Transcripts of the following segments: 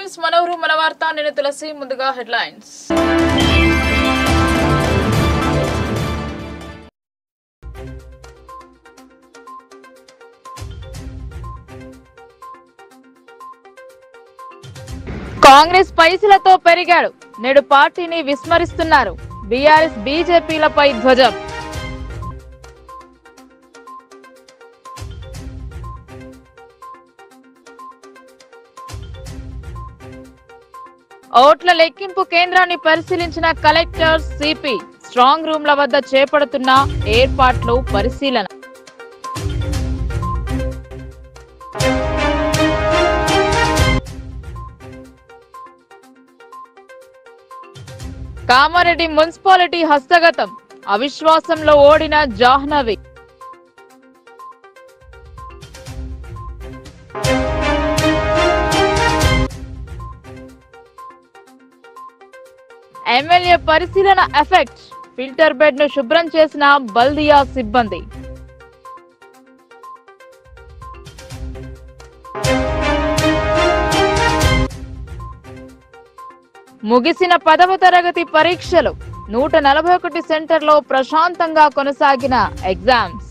News మనవరు మన వార్త నేను తులసి ముందుగా హెడ్లైన్స్ కాంగ్రెస్ పైసలతో పెరిగాడు నేడు పార్టీని విస్మరిస్తున్నారు బీఆర్ఎస్ బీజేపీలపై ధ్వజం ఓట్ల లెక్కింపు కేంద్రాన్ని పరిశీలించిన కలెక్టర్ సిపి స్ట్రాంగ్ రూమ్ల వద్ద చేపడుతున్న ఏర్పాట్లు పరిశీలన కామారెడ్డి మున్సిపాలిటీ హస్తగతం అవిశ్వాసంలో ఓడిన జాహ్నవి ఎమ్మెల్యే పరిశీలన ఎఫెక్ట్ ఫిల్టర్ బెడ్ ను శుభ్రం చేసిన బల్దియా సిబ్బంది ముగిసిన పదవ తరగతి పరీక్షలు నూట నలభై ఒకటి సెంటర్లో ప్రశాంతంగా కొనసాగిన ఎగ్జామ్స్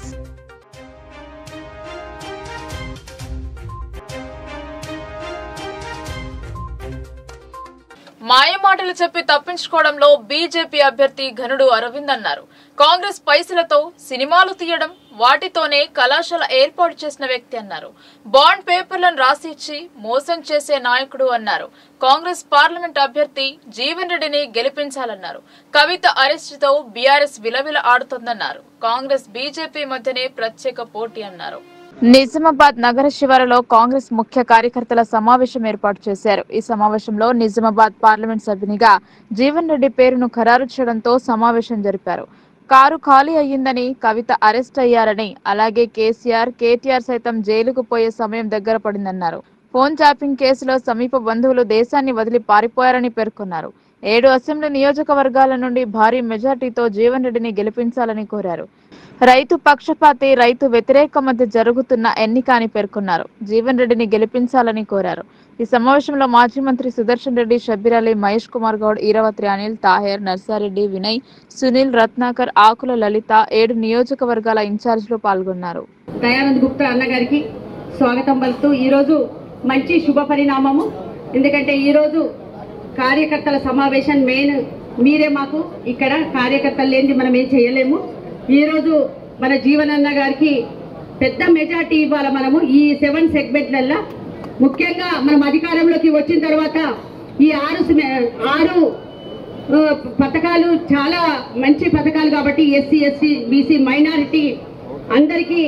మాయమాటలు చెప్పి తప్పించుకోవడంలో బీజేపీ అభ్యర్థి ఘనుడు అరవింద్ అన్నారు కాంగ్రెస్ పైసలతో సినిమాలు తీయడం వాటితోనే కళాశాల ఏర్పాటు చేసిన వ్యక్తి అన్నారు బాండ్ పేపర్లను రాసిచ్చి మోసం చేసే నాయకుడు అన్నారు కాంగ్రెస్ పార్లమెంట్ అభ్యర్థి జీవన్ రెడ్డిని గెలిపించాలన్నారు కవిత అరెస్టుతో బీఆర్ఎస్ విలవిల ఆడుతోందన్నారు కాంగ్రెస్ బీజేపీ మధ్యనే ప్రత్యేక పోటీ అన్నారు నిజామాబాద్ నగర శివారులో కాంగ్రెస్ ముఖ్య కార్యకర్తల సమావేశం ఏర్పాటు చేశారు ఈ సమావేశంలో నిజామాబాద్ పార్లమెంట్ సభ్యునిగా జీవన్ రెడ్డి పేరును ఖరారు చేయడంతో సమావేశం జరిపారు కారు ఖాళీ అయ్యిందని కవిత అరెస్ట్ అయ్యారని అలాగే కేసీఆర్ కేటీఆర్ సైతం జైలుకు పోయే సమయం దగ్గర పడిందన్నారు ఫోన్ ట్యాపింగ్ కేసులో సమీప బంధువులు దేశాన్ని వదిలి పారిపోయారని పేర్కొన్నారు ఏడు అసెంబ్లీ నియోజకవర్గాల నుండి భారీ మెజార్టీతో జీవన్ రెడ్డిని గెలిపించాలని కోరారు రైతు పక్షపాతి రైతు వ్యతిరేక మధ్య జరుగుతున్న ఎన్నిక అని పేర్కొన్నారు జీవన్ రెడ్డిని గెలిపించాలని కోరారు ఈ సమావేశంలో మాజీ మంత్రి సుదర్శన్ రెడ్డి షబ్బీర్ అలీ మహేష్ కుమార్ గౌడ్ ఈరవత్రి అనిల్ తాహేర్ నర్సారెడ్డి వినయ్ సునీల్ రత్నాకర్ ఆకుల లలిత ఏడు నియోజకవర్గాల ఇన్ఛార్జీలు పాల్గొన్నారు దయానంద్ గుప్తా అన్నగారికి స్వాగతం పలుకుతూ ఈరోజు మంచి శుభ పరిణామము ఎందుకంటే ఈరోజు కార్యకర్తల సమావేశం మెయిన్ మీరే మాకు ఇక్కడ కార్యకర్తలు లేనిది మనం ఏం చేయలేము ఈరోజు మన జీవనన్న గారికి పెద్ద మెజార్టీ ఇవ్వాలి మనము ఈ సెవెన్ సెగ్మెంట్లల్లో ముఖ్యంగా మనం అధికారంలోకి వచ్చిన తర్వాత ఈ ఆరు సిమె- ఆరు ఆ, పథకాలు చాలా మంచి పథకాలు కాబట్టి ఎస్సీ ఎస్సీ బీసీ మైనారిటీ అందరికీ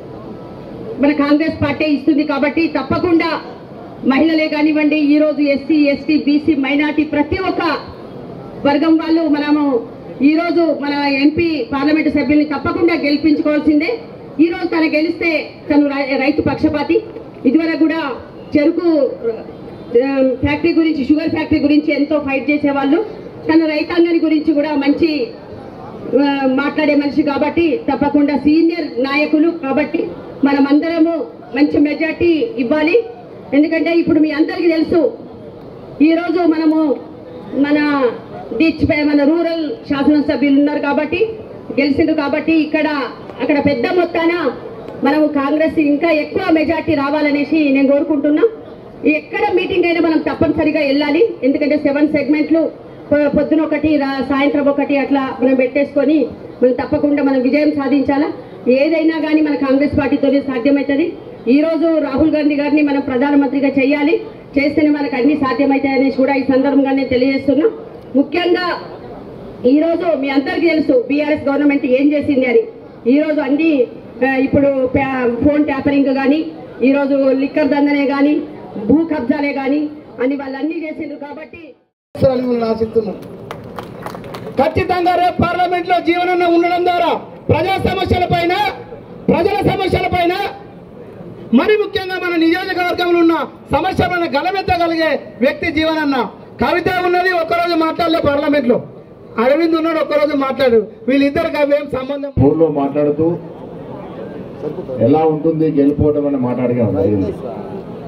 మన కాంగ్రెస్ పార్టీ ఇస్తుంది కాబట్టి తప్పకుండా మహిళలే కానివ్వండి ఈ రోజు ఎస్సీ ఎస్టీ బీసీ మైనార్టీ ప్రతి ఒక్క వర్గం వాళ్ళు మనము ఈ రోజు మన ఎంపీ పార్లమెంటు సభ్యుల్ని తప్పకుండా గెలిపించుకోవాల్సిందే ఈ రోజు తను గెలిస్తే తను రై- రైతు పక్షపాతి ఇదివరకు కూడా చెరుకు ఆ, ఫ్యాక్టరీ గురించి షుగర్ ఫ్యాక్టరీ గురించి ఎంతో ఫైట్ చేసేవాళ్ళు తన రైతాంగాన్ని గురించి కూడా మంచి ఆ, మాట్లాడే మనిషి కాబట్టి తప్పకుండా సీనియర్ నాయకులు కాబట్టి మనమందరము మంచి మెజార్టీ ఇవ్వాలి ఎందుకంటే ఇప్పుడు మీ అందరికీ తెలుసు ఈరోజు మనము మన డిచ్ పై మన రూరల్ శాసనసభ్యులు ఉన్నారు కాబట్టి గెలిచిండ్రు కాబట్టి ఇక్కడ అక్కడ పెద్ద మొత్తాన మనము కాంగ్రెస్ ఇంకా ఎక్కువ మెజార్టీ రావాలనేసి నేను కోరుకుంటున్నా ఎక్కడ మీటింగ్ అయినా మనం తప్పనిసరిగా వెళ్ళాలి ఎందుకంటే సెవెన్ సెగ్మెంట్లు పొ- పొద్దున ఒకటి రా- సాయంత్రం ఒకటి అట్లా మనం పెట్టేసుకొని మనం తప్పకుండా మనం విజయం సాధించాలా ఏదైనా కానీ మన కాంగ్రెస్ పార్టీతోనే సాధ్యమవుతుంది ఈ రోజు రాహుల్ గాంధీ గారిని మనం ప్రధానమంత్రిగా చేయాలి చేస్తేనే మనకు అన్ని సాధ్యమవుతాయనేసి కూడా ఈ సందర్భంగా నేను తెలియజేస్తున్నా ముఖ్యంగా ఈ రోజు మీ అందరికీ తెలుసు బీఆర్ఎస్ గవర్నమెంట్ ఏం చేసింది అని ఈ రోజు అన్ని ఆ, ఇప్పుడు ప్యా- ఫోన్ ట్యాపరింగ్ కానీ ఈ రోజు లిక్కర్ దందనే కానీ భూ కబ్జాలే కానీ అని వాళ్ళన్నీ చేసిండ్రు కాబట్టి చేస్తారని మనం ఆశిస్తున్నాం ఖచ్చితంగా రేపు పార్లమెంట్ లో జీవనం ఉండడం ద్వారా ప్రజా సమస్యల పైన ప్రజల సమస్యల పైన మరి ముఖ్యంగా మన నియోజకవర్గంలో ఉన్న సమస్యలను గలమెత్తగలిగే వ్యక్తి జీవనన్న కవిత ఉన్నది ఒక్కరోజు మాట్లాడలే పార్లమెంట్ లో అరవింద్ ఉన్నాడు ఒక్కరోజు మాట్లాడు వీళ్ళిద్దరికి అవేం సంబంధం ఫోన్లో మాట్లాడుతూ ఎలా ఉంటుంది గెలిపోవడం అని మాట్లాడగా జరిగింది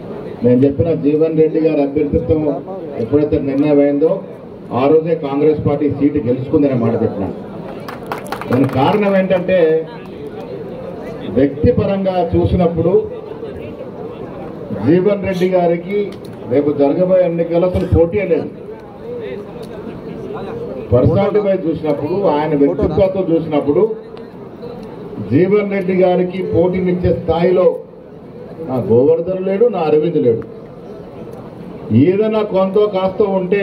నేను చెప్పిన జీవన్ రెడ్డి గారి అభ్యర్థిత్వం ఎప్పుడైతే నిర్ణయం అయిందో ఆ రోజే కాంగ్రెస్ పార్టీ సీటు గెలుచుకుందనే మాట చెప్పిన దానికి కారణం ఏంటంటే వ్యక్తిపరంగా చూసినప్పుడు జీవన్ రెడ్డి గారికి రేపు జరగబోయే ఎన్నికల్లో అసలు పోటీ లేదు పర్సనాలిటీ వైజ్ చూసినప్పుడు ఆయన వ్యక్తిత్వంతో చూసినప్పుడు జీవన్ రెడ్డి గారికి పోటీనిచ్చే స్థాయిలో నా గోవర్ధన్ లేడు నా అరవింద్ లేడు ఏదైనా కొంత కాస్త ఉంటే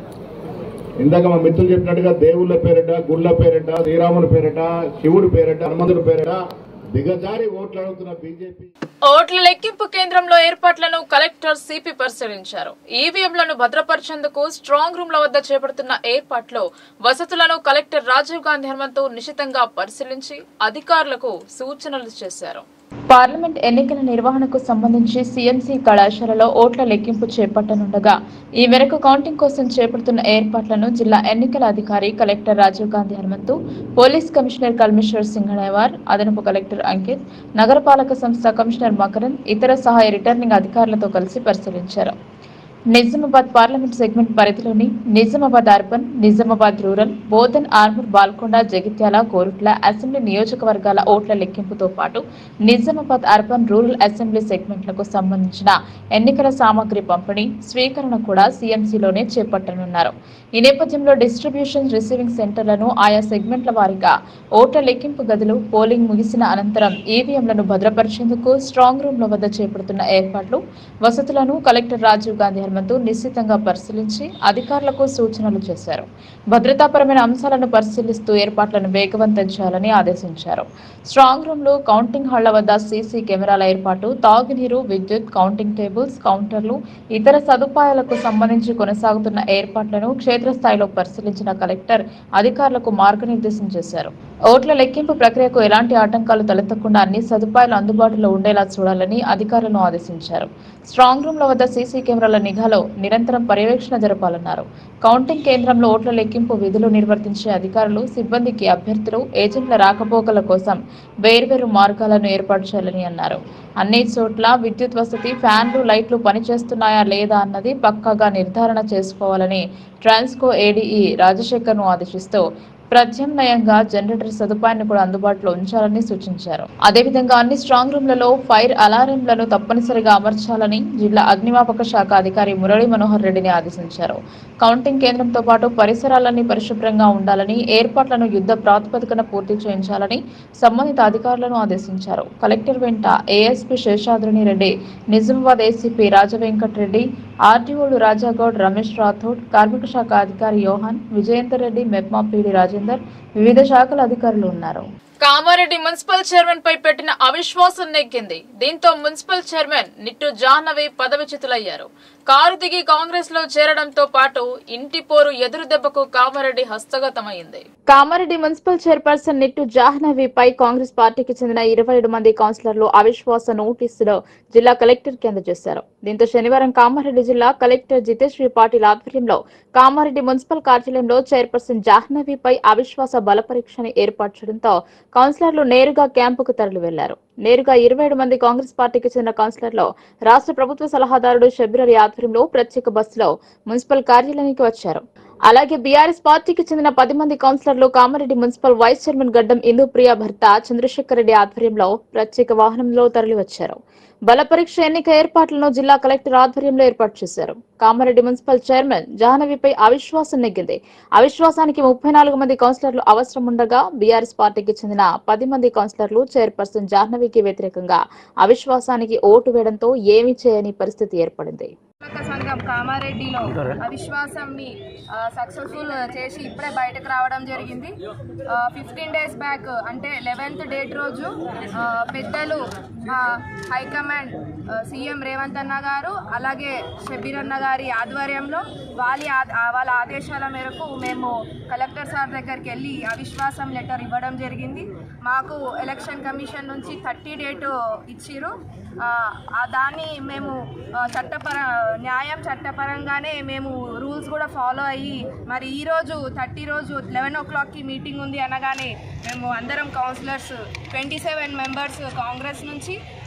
ఇందాక మా మిత్రులు చెప్పినట్టుగా దేవుళ్ళ పేరిట గుళ్ళ పేరిట శ్రీరాముని పేరిట శివుడి పేరిట హనుమంతుడి పేరిట దిగజారి ఓట్లు అడుగుతున్న బీజేపీ ఓట్ల లెక్కింపు కేంద్రంలో ఏర్పాట్లను కలెక్టర్ సిపి పరిశీలించారు ఈవీఎంలను భద్రపరిచేందుకు స్ట్రాంగ్ రూమ్ల వద్ద చేపడుతున్న ఏర్పాట్లో వసతులను కలెక్టర్ రాజీవ్ గాంధీ హనుమంతు నిశితంగా పరిశీలించి అధికారులకు సూచనలు చేశారు పార్లమెంట్ ఎన్నికల నిర్వహణకు సంబంధించి సీఎంసీ కళాశాలలో ఓట్ల లెక్కింపు చేపట్టనుండగా ఈ మేరకు కౌంటింగ్ కోసం చేపడుతున్న ఏర్పాట్లను జిల్లా ఎన్నికల అధికారి collector Rajiv Gandhi Hanumanthu police commissioner Kalmeshwar Singenewar అదనపు కలెక్టర్ అంకిత్ నగరపాలక సంస్థ కమిషనర్ మకరన్ ఇతర సహాయ రిటర్నింగ్ అధికారులతో కలిసి పరిశీలించారు నిజామాబాద్ పార్లమెంట్ సెగ్మెంట్ పరిధిలోని Nizamabad urban Nizamabad rural Bodhan Armoor Balkonda Jagtial Korutla assembly నియోజకవర్గాల ఓట్ల లెక్కింపుతో పాటు నిజామాబాద్ అర్బన్ రూరల్ అసెంబ్లీ సెగ్మెంట్లకు సంబంధించిన ఎన్నికల సామాగ్రి పంపిణీ స్వీకరణ కూడా సీఎంసీలోనే చేపట్టనున్నారు ఈ నేపథ్యంలో డిస్ట్రిబ్యూషన్ రిసీవింగ్ సెంటర్లను ఆయా సెగ్మెంట్ల వారీగా ఓట్ల లెక్కింపు గదులు పోలింగ్ ముగిసిన అనంతరం ఈవీఎంలను భద్రపరిచేందుకు స్ట్రాంగ్ రూమ్ల వద్ద చేపడుతున్న ఏర్పాట్లు వసతులను కలెక్టర్ రాజీవ్ గాంధీ హనుమంతు నిశ్చితంగా పరిశీలించి అధికారులకు సూచనలు చేశారు భద్రతాపరమైన అంశాలను పరిశీలిస్తూ ఏర్పాట్లను వేగవంతం చేయాలని ఆదేశించారు స్ట్రాంగ్ రూమ్లు కౌంటింగ్ హాళ్ల వద్ద సీసీ కెమెరాల ఏర్పాటు తాగునీరు విద్యుత్ కౌంటింగ్ టేబుల్స్ కౌంటర్లు ఇతర సదుపాయాలకు సంబంధించి కొనసాగుతున్న ఏర్పాట్లను క్షేత్రస్థాయిలో పరిశీలించిన కలెక్టర్ అధికారులకు మార్గనిర్దేశం చేశారు ఓట్ల లెక్కింపు ప్రక్రియకు ఎలాంటి ఆటంకాలు తలెత్తకుండా అన్ని సదుపాయాలు అందుబాటులో ఉండేలా చూడాలని అధికారులను ఆదేశించారు స్ట్రాంగ్ రూమ్ల వద్ద సీసీ కెమెరాల నిఘాలో నిరంతరం పర్యవేక్షణ జరపాలన్నారు కౌంటింగ్ కేంద్రంలో ఓట్ల లెక్కింపు విధులు నిర్వర్తించే అధికారులు సిబ్బందికి అభ్యర్థులు ఏజెంట్ల రాకపోకల కోసం వేర్వేరు మార్గాలను ఏర్పాటు చేయాలని అన్నారు అన్ని చోట్ల విద్యుత్ వసతి ఫ్యాన్లు లైట్లు పనిచేస్తున్నాయా లేదా అన్నది పక్కాగా నిర్ధారణ చేసుకోవాలని ట్రాన్స్కో ఏడీఈ రాజశేఖర్ను ఆదేశిస్తూ ప్రత్యామ్నాయంగా జనరేటర్ సదుపాయాన్ని కూడా అందుబాటులో ఉంచాలని సూచించారు అదేవిధంగా అన్ని స్ట్రాంగ్ రూమ్లలో ఫైర్ అలారంలను తప్పనిసరిగా అమర్చాలని జిల్లా అగ్నిమాపక శాఖ అధికారి మురళీ మనోహర్ రెడ్డిని ఆదేశించారు కౌంటింగ్ కేంద్రంతో పాటు పరిసరాలన్నీ పరిశుభ్రంగా ఉండాలని ఏర్పాట్లను యుద్ధ ప్రాతిపదికన పూర్తి చేయించాలని సంబంధిత అధికారులను ఆదేశించారు కలెక్టర్ వెంట ఏఎస్పీ శేషాద్రిని రెడ్డి నిజామాబాద్ ఏసీపీ రాజవెంకట్ రెడ్డి ఆర్టీఓలు రాజాగౌడ్ రమేష్ రాథోడ్ కార్మిక శాఖ అధికారి యోహాన్ విజయేందర్ రెడ్డి మెప్మా పీడి రాజేందర్ వివిధ శాఖల అధికారులు ఉన్నారు కామారెడ్డి మున్సిపల్ చైర్మన్ పై పెట్టిన అవిశ్వాసం నెగ్గింది దీంతో మున్సిపల్ చైర్మన్ నిట్టు జాహ్నవి పదవిచ్యుతులయ్యారు కారు దిగి కాంగ్రెస్ లో చేరడంతో పాటు ఇంటి పోరు ఎదురు దెబ్బకు కామారెడ్డి హస్తగతమైంది కామారెడ్డి మున్సిపల్ చైర్పర్సన్ నిట్టు జాహ్నవిపై కాంగ్రెస్ పార్టీకి చెందిన ఇరవై ఏడు మంది కౌన్సిలర్లు అవిశ్వాస నోటీసులో జిల్లా కలెక్టర్ కి అందజేశారు దీంతో శనివారం కామారెడ్డి జిల్లా కలెక్టర్ జితేశ్వరి పాటిల్ ఆధ్వర్యంలో కామారెడ్డి మున్సిపల్ కార్యాలయంలో చైర్పర్సన్ జాహ్నవిపై అవిశ్వాస బల పరీక్షని ఏర్పాటు చేయడంతో కౌన్సిలర్లు నేరుగా క్యాంపుకు తరలి వెళ్లారు నేరుగా ఇరవై ఏడు మంది కాంగ్రెస్ పార్టీకి చెందిన కౌన్సిలర్లు రాష్ట్ర ప్రభుత్వ సలహాదారుడు షబిరలి ఆధ్వర్యంలో ప్రత్యేక బస్సులో మున్సిపల్ కార్యాలయానికి వచ్చారు అలాగే బీఆర్ఎస్ పార్టీకి చెందిన పది మంది కౌన్సిలర్లు కామారెడ్డి మున్సిపల్ వైస్ చైర్మన్ గడ్డం ఇందుప్రియ భర్త చంద్రశేఖర్ రెడ్డి ఆధ్వర్యంలో ప్రత్యేక వాహనంలో తరలి వచ్చారు బల పరీక్ష ఎన్నిక ఏర్పాట్లను జిల్లా కలెక్టర్ ఆధ్వర్యంలో ఏర్పాటు చేశారు కామారెడ్డి మున్సిపల్ చైర్మన్ జాహ్నవిపై అవిశ్వాసం నెగ్గింది అవిశ్వాసానికి ముప్పై నాలుగు మంది కౌన్సిలర్లు అవసరం ఉండగా బీఆర్ఎస్ పార్టీకి చెందిన పది మంది కౌన్సిలర్లు చైర్పర్సన్ జాహ్నవికి వ్యతిరేకంగా అవిశ్వాసానికి ఓటు వేయడంతో ఏమీ చేయని పరిస్థితి ఏర్పడింది పాలక సంఘం కామారెడ్డిలో అవిశ్వాసంని సక్సెస్ఫుల్ చేసి ఇప్పుడే బయటకు రావడం జరిగింది ఫిఫ్టీన్ డేస్ బ్యాక్ అంటే లెవెన్త్ డేట్ రోజు ఆ, పెద్దలు మా హైకమాండ్ ఆ, సీఎం రేవంత్ అన్న గారు అలాగే షబీర్ అన్న గారి ఆధ్వర్యంలో వాళ్ళ ఆ- ఆ- వాళ్ళ ఆదేశాల మేరకు మేము కలెక్టర్ సార్ దగ్గరికి వెళ్ళి అవిశ్వాసం లెటర్ ఇవ్వడం జరిగింది మాకు ఎలక్షన్ కమిషన్ నుంచి థర్టీ డేట్ ఇచ్చిరు ఆ, ఆ దాన్ని మేము ఆ, చట్టపర న్యాయం చట్టపరంగానే మేము రూల్స్ కూడా ఫాలో అయ్యి మరి ఈరోజు థర్టీ రోజు లెవెన్ ఓ క్లాక్కి మీటింగ్ ఉంది అనగానే మేము అందరం councillors twenty seven members Congress నుంచి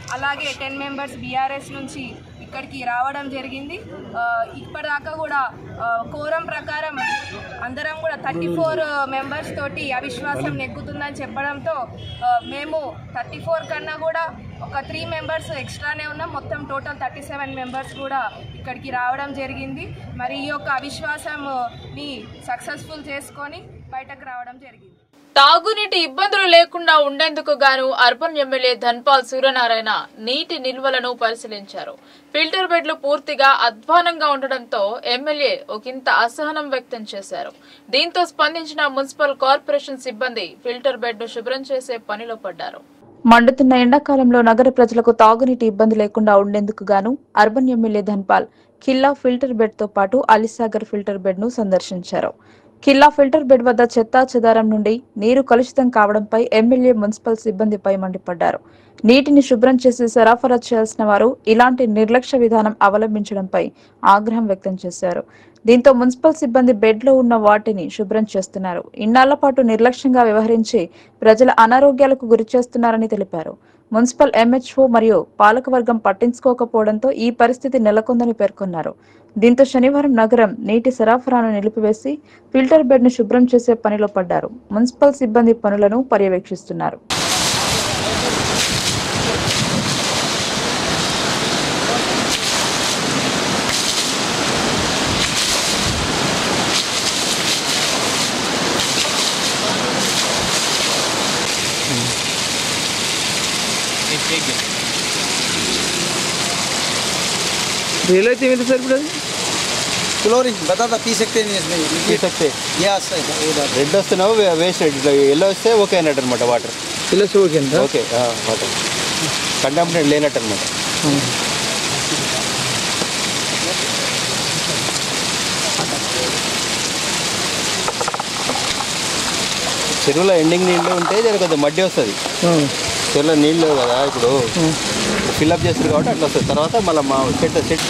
అలాగే టెన్ మెంబర్స్ బీఆర్ఎస్ నుంచి ఇక్కడికి రావడం జరిగింది ఆ, ఇప్పటిదాకా కూడా ఆ, కోరం ప్రకారం అందరం కూడా థర్టీ ఫోర్ మెంబర్స్ తోటి అవిశ్వాసం నెగ్గుతుందని చెప్పడంతో ఆ, మేము థర్టీ ఫోర్ కన్నా కూడా ఒక త్రీ మెంబర్స్ ఎక్స్ట్రానే ఉన్నాం మొత్తం టోటల్ థర్టీ సెవెన్ మెంబర్స్ కూడా ఇక్కడికి రావడం జరిగింది మరి ఈ యొక్క అవిశ్వాసంని సక్సెస్ఫుల్ చేసుకొని బయటకు రావడం జరిగింది తాగునీటి ఇబ్బందులు లేకుండా ఉండేందుకు గాను అర్బన్ ఎమ్మెల్యే ధన్పాల్ సూర్యనారాయణ నీటి నిల్వలను పరిశీలించారు ఫిల్టర్ బెడ్లు పూర్తిగా అధ్వానంగా ఉండడంతో ఎమ్మెల్యే ఒకంత అసహనం వ్యక్తం చేశారు దీంతో స్పందించిన మున్సిపల్ కార్పొరేషన్ సిబ్బంది ఫిల్టర్ బెడ్ ను శుభ్రం చేసే పనిలో పడ్డారు మండుతున్న ఎండాకాలంలో నగర ప్రజలకు తాగునీటి ఇబ్బంది లేకుండా ఉండేందుకు గాను urban MLA Dhanpal Khilla filter bed తో పాటు అలీసాగర్ ఫిల్టర్ బెడ్ ను సందర్శించారు ఖిల్లా ఫిల్టర్ బెడ్ వద్ద చెత్తా చెదారం నుండి నీరు కలుషితం కావడంపై ఎమ్మెల్యే మున్సిపల్ సిబ్బందిపై మండిపడ్డారు నీటిని శుభ్రం చేసి సరఫరా చేయాల్సిన వారు ఇలాంటి నిర్లక్ష్య విధానం అవలంబించడంపై ఆగ్రహం వ్యక్తం చేశారు దీంతో మున్సిపల్ సిబ్బంది బెడ్లో ఉన్న వాటిని శుభ్రం చేస్తున్నారు ఇన్నాళ్ల పాటు నిర్లక్ష్యంగా వ్యవహరించి ప్రజల అనారోగ్యాలకు గురి చేస్తున్నారని తెలిపారు మున్సిపల్ ఎంహెచ్ఓ మరియు పాలకవర్గం పట్టించుకోకపోవడంతో ఈ పరిస్థితి నెలకొందని పేర్కొన్నారు దీంతో శనివారం నగరం నీటి సరఫరాను నిలిపివేసి ఫిల్టర్ బెడ్ ను శుభ్రం చేసే పనిలో పడ్డారు మున్సిపల్ సిబ్బంది పనులను పర్యవేక్షిస్తున్నారు रियलाइज में तो सर पड़ा क्लोरीन बता था पी सकते नहीं इसमें పీ సక్తే यस उधर రెడ్ వస్తున్నావు వేస్ట్ ఇట్లా ఎల్లో వస్తే ఓకే అన్నట్టు అనమాట వాటర్ ఇలా ఓకే అంత ఓకే వాటర్ కంటామినేట్ లేనట్టు అనమాట చెరువులో ఎండింగ్ నీళ్ళు ఉంటే జర కొంచెం మడ్డి వస్తుంది చెరువులో నీళ్ళు లేవు కదా ఇప్పుడు ఫిల్అప్ చేస్తారు కాబట్టి అట్లా వస్తుంది తర్వాత మళ్ళీ మా చెట్టు చెట్టు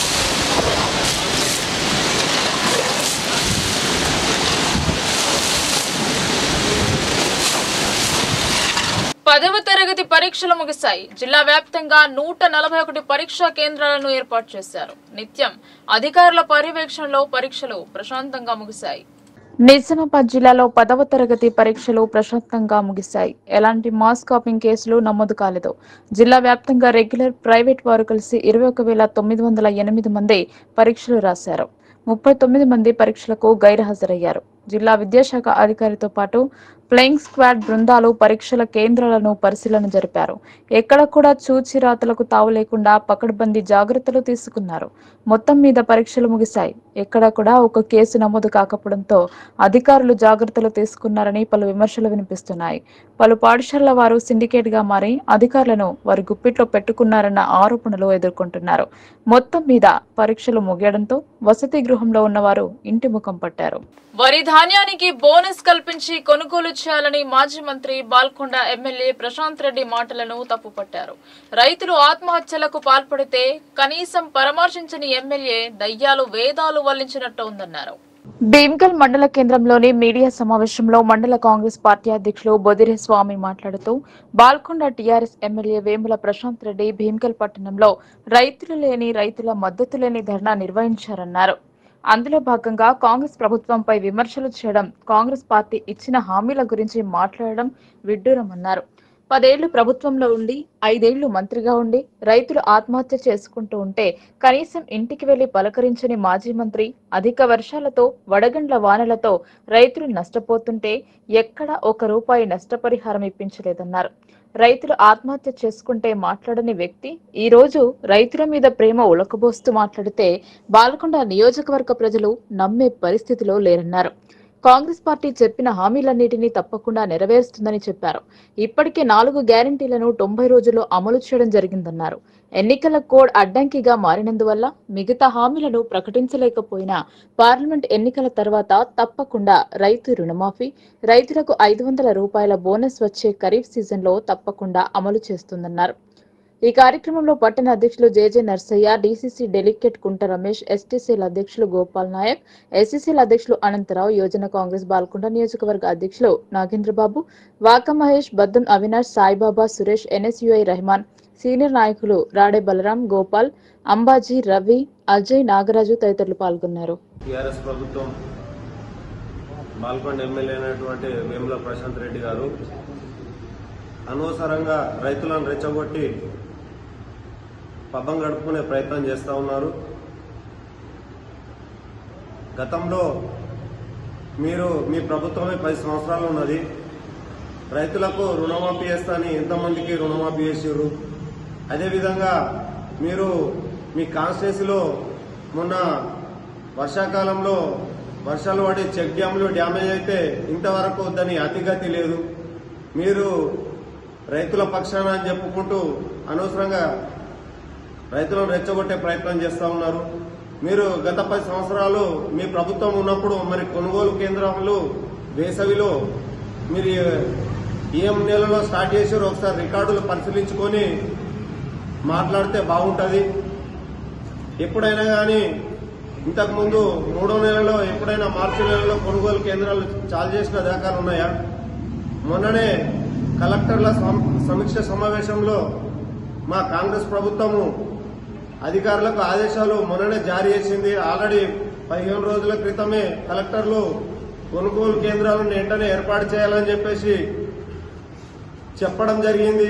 పదవ తరగతి పరీక్షలు ముగిశాయి జిల్లా వ్యాప్తంగా నూట నలభై ఒకటి పరీక్షా కేంద్రాలను ఏర్పాటు చేశారు నిత్యం అధికారుల పర్యవేక్షణలో పరీక్షలు ప్రశాంతంగా ముగిశాయి నిజామాబాద్ జిల్లాలో పదవ తరగతి పరీక్షలు ప్రశాంతంగా ముగిశాయి ఎలాంటి మాస్ కాపింగ్ కేసులు నమోదు కాలేదు జిల్లా వ్యాప్తంగా రెగ్యులర్ ప్రైవేట్ వారు కలిసి ఇరవై ఒక వేల తొమ్మిది వందల ఎనిమిది మంది పరీక్షలు రాశారు ముప్పై తొమ్మిది మంది పరీక్షలకు గైర్హాజరయ్యారు జిల్లా విద్యాశాఖ అధికారితో పాటు ఫ్లయింగ్ స్క్వాడ్ బృందాలు పరీక్షల కేంద్రాలను పరిశీలన జరిపారు ఎక్కడ కూడా చూచిరాతలకు తావు లేకుండా పకడ్బందీ జాగ్రత్తలు తీసుకున్నారు మొత్తం మీద పరీక్షలు ముగిశాయి ఎక్కడ కూడా ఒక కేసు నమోదు కాకపోవడంతో అధికారులు జాగ్రత్తలు తీసుకున్నారని పలు విమర్శలు వినిపిస్తున్నాయి పలు పాఠశాలల వారు సిండికేట్ గా మారి అధికారులను వారి గుప్పిట్లో పెట్టుకున్నారన్న ఆరోపణలు ఎదుర్కొంటున్నారు మొత్తం మీద పరీక్షలు ముగియడంతో వసతి గృహంలో ఉన్నవారు ఇంటి ముఖం పట్టారు వరి ధాన్యానికి బోనస్ కల్పించి కొనుగోలు చేయాలని మాజీ మంత్రి బాల్కొండ ఎమ్మెల్యే ప్రశాంత్ రెడ్డి మాటలను తప్పుపట్టారు రైతులు ఆత్మహత్యలకు పాల్పడితే కనీసం పరామర్శించని ఎమ్మెల్యే దయ్యాలు వేదాలు వల్లించినట్టు ఉందన్నారు భీమ్గల్ మండల కేంద్రంలోని మీడియా సమావేశంలో మండల కాంగ్రెస్ పార్టీ అధ్యక్షులు బొదిరే స్వామి మాట్లాడుతూ బాల్కొండ టీఆర్ఎస్ ఎమ్మెల్యే వేముల ప్రశాంత్ రెడ్డి భీమ్గల్ పట్టణంలో రైతులు లేని రైతుల మద్దతు లేని ధర్నా నిర్వహించారన్నారు అందులో భాగంగా కాంగ్రెస్ ప్రభుత్వంపై విమర్శలు చేయడం కాంగ్రెస్ పార్టీ ఇచ్చిన హామీల గురించి మాట్లాడడం విడ్డూరమన్నారు పదేళ్లు ప్రభుత్వంలో ఉండి ఐదేళ్లు మంత్రిగా ఉండి రైతులు ఆత్మహత్య చేసుకుంటూ ఉంటే కనీసం ఇంటికి వెళ్లి పలకరించని మాజీ మంత్రి అధిక వర్షాలతో వడగండ్ల వానలతో రైతులు నష్టపోతుంటే ఎక్కడ ఒక రూపాయి నష్టపరిహారం ఇప్పించలేదన్నారు రైతులు ఆత్మహత్య చేసుకుంటే మాట్లాడని వ్యక్తి ఈ రోజు రైతుల మీద ప్రేమ ఉలకబోస్తూ మాట్లాడితే బాల్కొండ నియోజకవర్గ ప్రజలు నమ్మే పరిస్థితిలో లేరన్నారు కాంగ్రెస్ పార్టీ చెప్పిన హామీలన్నిటినీ తప్పకుండా నెరవేరుస్తుందని చెప్పారు ఇప్పటికే నాలుగు గ్యారంటీలను తొంభై రోజుల్లో అమలు చేయడం జరిగిందన్నారు ఎన్నికల కోడ్ అడ్డంకిగా మారినందువల్ల మిగతా హామీలను ప్రకటించలేకపోయినా పార్లమెంట్ ఎన్నికల తర్వాత తప్పకుండా రైతు రుణమాఫీ రైతులకు ఐదు వందల రూపాయల బోనస్ వచ్చే ఖరీఫ్ సీజన్లో తప్పకుండా అమలు చేస్తుందన్నారు ఈ కార్యక్రమంలో పట్టణ అధ్యక్షులు జేజే నర్సయ్య డీసీసీ డెలిగేట్ కుంట రమేష్ ఎస్టీసీల అధ్యక్షులు గోపాల్ నాయక్ ఎస్సీసీల అధ్యక్షులు అనంతరావు యోజన కాంగ్రెస్ బాల్కొండ నియోజకవర్గ అధ్యక్షులు నాగేంద్రబాబు వాక మహేష్ బద్దం అవినాష్ సాయిబాబా సురేష్ ఎన్ఎస్యుఐ రెహమాన్ సీనియర్ నాయకులు రాడే బలరాం గోపాల్ అంబాజీ రవి అజయ్ నాగరాజు తదితరులు పాల్గొన్నారు టీఆర్ఎస్ ప్రభుత్వం బాల్కొండ ఎమ్మెల్యే అయినటువంటి వేముల ప్రశాంత్ రెడ్డి గారు అనవసరంగా రైతులను రెచ్చగొట్టి పబ్బం గడుపుకునే ప్రయత్నం చేస్తూ ఉన్నారు గతంలో మీరు మీ ప్రభుత్వమే పది సంవత్సరాలు ఉన్నది రైతులకు రుణమాఫీ చేస్తాని ఎంతమందికి రుణమాఫీ చేసారు అదేవిధంగా మీరు మీ కాన్స్టిట్యూన్సీలో మొన్న వర్షాకాలంలో వర్షాలు పడి చెక్ డ్యామ్లు డ్యామేజ్ అయితే ఇంతవరకు దాని అతిగతి లేదు మీరు రైతుల పక్షాన అని చెప్పుకుంటూ అనవసరంగా రైతులను రెచ్చగొట్టే ప్రయత్నం చేస్తూ ఉన్నారు మీరు గత పది సంవత్సరాలు మీ ప్రభుత్వం ఉన్నప్పుడు మరి కొనుగోలు కేంద్రాలు వేసవిలో మీరు ఏం నెలలో స్టార్ట్ చేసారో ఒకసారి రికార్డులు పరిశీలించుకొని మాట్లాడితే బాగుంటుంది ఎప్పుడైనా కానీ ఇంతకుముందు మూడో నెలలో ఎప్పుడైనా మార్చి నెలలో కొనుగోలు కేంద్రాలు చాలు చేసిన దాఖలు ఉన్నాయా మొన్ననే కలెక్టర్ల సం- సమీక్ష సమావేశంలో మా కాంగ్రెస్ ప్రభుత్వము అధికారులకు ఆదేశాలు మొన్ననే జారీ చేసింది ఆల్రెడీ పదిహేను రోజుల క్రితమే కలెక్టర్లు కొనుగోలు కేంద్రాలను వెంటనే ఏర్పాటు చేయాలని చెప్పేసి చెప్పడం జరిగింది